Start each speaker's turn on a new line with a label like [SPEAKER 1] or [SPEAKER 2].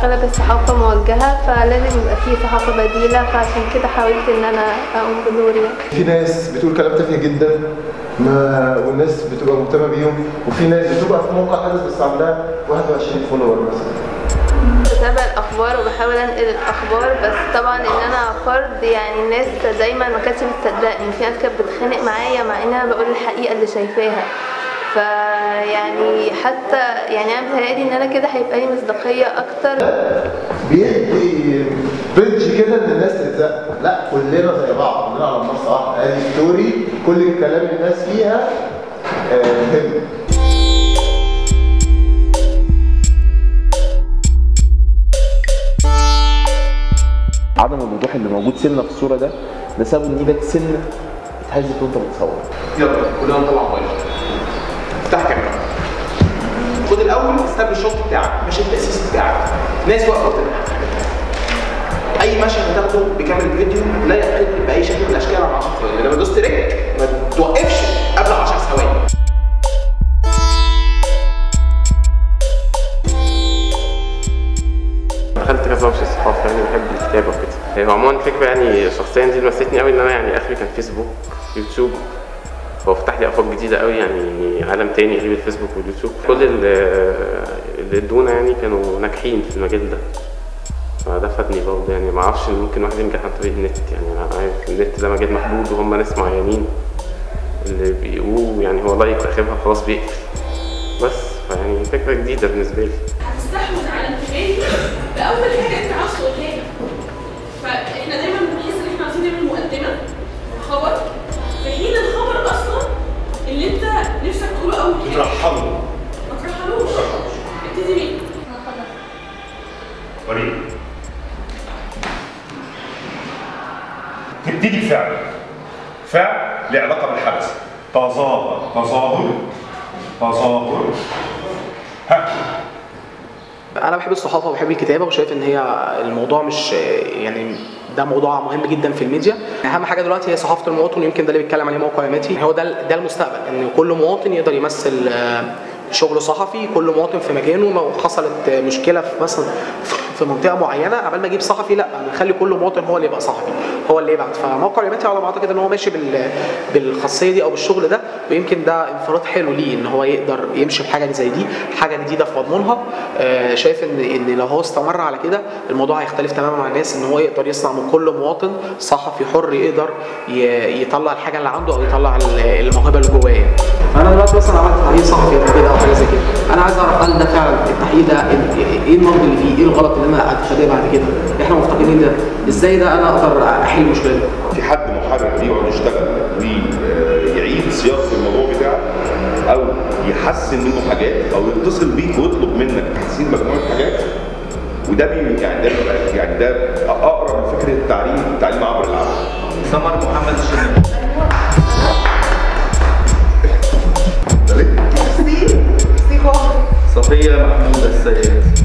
[SPEAKER 1] اغلب الصحافه موجهه فلازم يبقى فيه صحافه بديله فعشان كده حاولت ان انا اقوم بدوري يعني.
[SPEAKER 2] في ناس بتقول كلام تافه جدا ما والناس بتبقى مهتمه بيهم وفي ناس بتبقى في موقع حدث بس عندها 21 فولور مثلا
[SPEAKER 1] بتابع الاخبار وبحاول انقل الاخبار بس طبعا ان انا فرد يعني الناس دايما ما كانتش بتصدقني في ناس كانت بتتخانق معايا مع ان انا بقول الحقيقه اللي شايفاها فيعني حتى يعني انا بتهيألي ان انا كده هيبقى لي مصداقيه اكتر
[SPEAKER 2] بيدي بريدج كده ان الناس تتزق لا كلنا زي بعض كلنا على منصه واحده ادي ستوري كل الكلام الناس فيها آه، مهم
[SPEAKER 3] عدم الوضوح اللي موجود سنه في الصوره ده ده سبب ان ايدك سنه اتهزت وانت بتصور
[SPEAKER 4] يلا كلنا نطلع موبايل افتح كاميرا خد الاول استقبل الشوط بتاعك مشهد التاسيس بتاعك ناس واقفه بتضحك اي مشهد هتاخده بكاميرا فيديو لا يقل باي شكل من الاشكال عن 10 ثواني لما دوست ريك ما توقفش قبل 10 ثواني
[SPEAKER 5] دخلت كذا ورشه صحافه يعني بحب الكتابه وكده هو عموما الفكره يعني شخصيا دي لمستني قوي ان انا يعني اخري كان فيسبوك يوتيوب هو فتح لي افاق جديده قوي يعني عالم تاني غير الفيسبوك واليوتيوب كل اللي اللي ادونا يعني كانوا ناجحين في المجال ده فده فادني برضه يعني ما اعرفش ان ممكن واحد ينجح عن طريق النت يعني انا عارف النت ده مجال محدود وهم ناس معينين اللي بيقولوا يعني هو لايك اخرها خلاص بيقفل بس فيعني فكره جديده بالنسبه لي
[SPEAKER 6] هتستحوذ على المشاهد باول حاجه انت عاوز تقولها له فاحنا دايما بنحس ان احنا عايزين نعمل مقدمه خبر في حين الخبر اصلا اللي انت نفسك تقوله اول حاجه
[SPEAKER 7] ترحموا
[SPEAKER 6] ما ترحلوش ابتدي بيه
[SPEAKER 7] وريد تبتدي بفعل فعل له علاقه بالحدث تظاهر تظاهر تظاهر ها
[SPEAKER 8] انا بحب الصحافه وبحب الكتابه وشايف ان هي الموضوع مش يعني ده موضوع مهم جدا في الميديا اهم حاجه دلوقتي هي صحافه المواطن ويمكن ده اللي بيتكلم عليه موقع ياماتي هو ده ده المستقبل ان كل مواطن يقدر يمثل آه، شغل صحفي كل مواطن في مكانه لو حصلت مشكله في مثلا في منطقه معينه قبل ما اجيب صحفي لا انا اخلي كل مواطن هو اللي يبقى صحفي هو اللي يبعت فموقع ياماتي على ما اعتقد ان هو ماشي بال بالخاصيه دي او بالشغل ده ويمكن ده انفراد حلو ليه ان هو يقدر يمشي بحاجه زي دي حاجه جديده في مضمونها آه، شايف ان ان لو هو استمر على كده الموضوع هيختلف تماما مع الناس ان هو يقدر يصنع من كل مواطن صحفي حر يقدر ي- يطلع الحاجه اللي عنده او يطلع ال- الموهبه اللي جواه يعني.
[SPEAKER 9] فانا دلوقتي مثلا عملت تحقيق صحفي قبل كده او حاجه زي كده انا عايز اعرف هل ده فعلا التحقيق ده ال- ايه المرض اللي فيه ايه الغلط اللي انا اتفاداه بعد كده احنا مفتقدين ده ازاي ده انا اقدر احل المشكله دي
[SPEAKER 7] في حد محرر بيقعد يشتغل ويعيد سياق الموضوع بتاعه او يحسن منه حاجات او يتصل بيك ويطلب منك تحسين مجموعه حاجات وده بي يعني ده بيبقى- يعني ده اقرب لفكره التعليم التعليم عبر العمل
[SPEAKER 4] سمر محمد الشناوي
[SPEAKER 7] ده ليه؟
[SPEAKER 4] صفيه محمود السيد